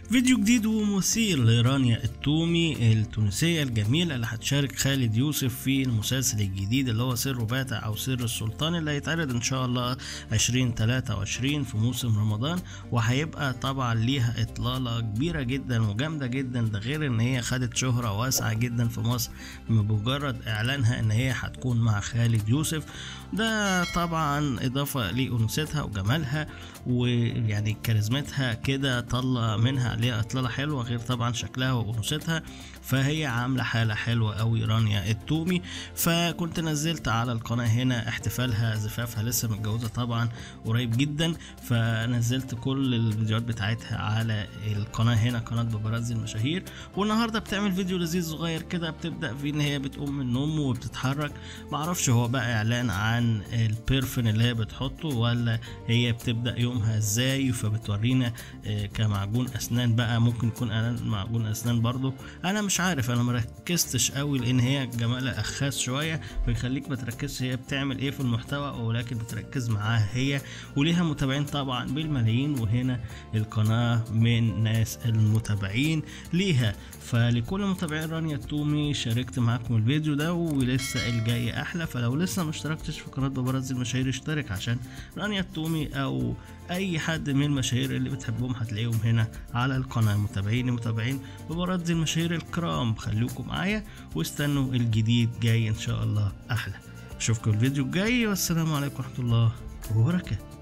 فيديو جديد ومثير لرانيا التومي التونسية الجميلة اللي هتشارك خالد يوسف في المسلسل الجديد اللي هو سر باتع أو سر السلطان اللي هيتعرض إن شاء الله 2023 في موسم رمضان وهيبقى طبعا ليها إطلالة كبيرة جدا وجامدة جدا ده غير إن هي خدت شهرة واسعة جدا في مصر بمجرد إعلانها إن هي هتكون مع خالد يوسف ده طبعا إضافة لأنوثتها وجمالها ويعني كاريزمتها كده طلع منها عليها اطلاله حلوه غير طبعا شكلها وانوثتها فهي عامله حاله حلوه قوي رانيا التومي فكنت نزلت على القناه هنا احتفالها زفافها لسه متجوزه طبعا قريب جدا فنزلت كل الفيديوهات بتاعتها على القناه هنا قناه ببرز المشاهير والنهارده بتعمل فيديو لذيذ صغير كده بتبدا فيه ان هي بتقوم من النوم وبتتحرك معرفش هو بقى اعلان عن البيرفن اللي هي بتحطه ولا هي بتبدا يومها ازاي فبتورينا آه، كمعجون اسنان بقى ممكن يكون اعلان معجون اسنان برضو انا مش عارف انا مركزتش قوي لان هي جمالها اخاس شويه فيخليك ما تركزش هي بتعمل ايه في المحتوى ولكن بتركز معاها هي وليها متابعين طبعا بالملايين وهنا القناه من ناس المتابعين ليها فلكل متابعين رانيا التومي شاركت معاكم الفيديو ده ولسه الجاي احلى فلو لسه ما اشتركتش في قناه ببرز المشاهير اشترك عشان رانيا التومي او اي حد من المشاهير اللي بتحبهم هتلاقيهم هنا على القناه متابعين متابعين ببرز المشاهير الكرام خليكم معايا واستنوا الجديد جاي ان شاء الله احلى اشوفكم الفيديو الجاي والسلام عليكم ورحمه الله وبركاته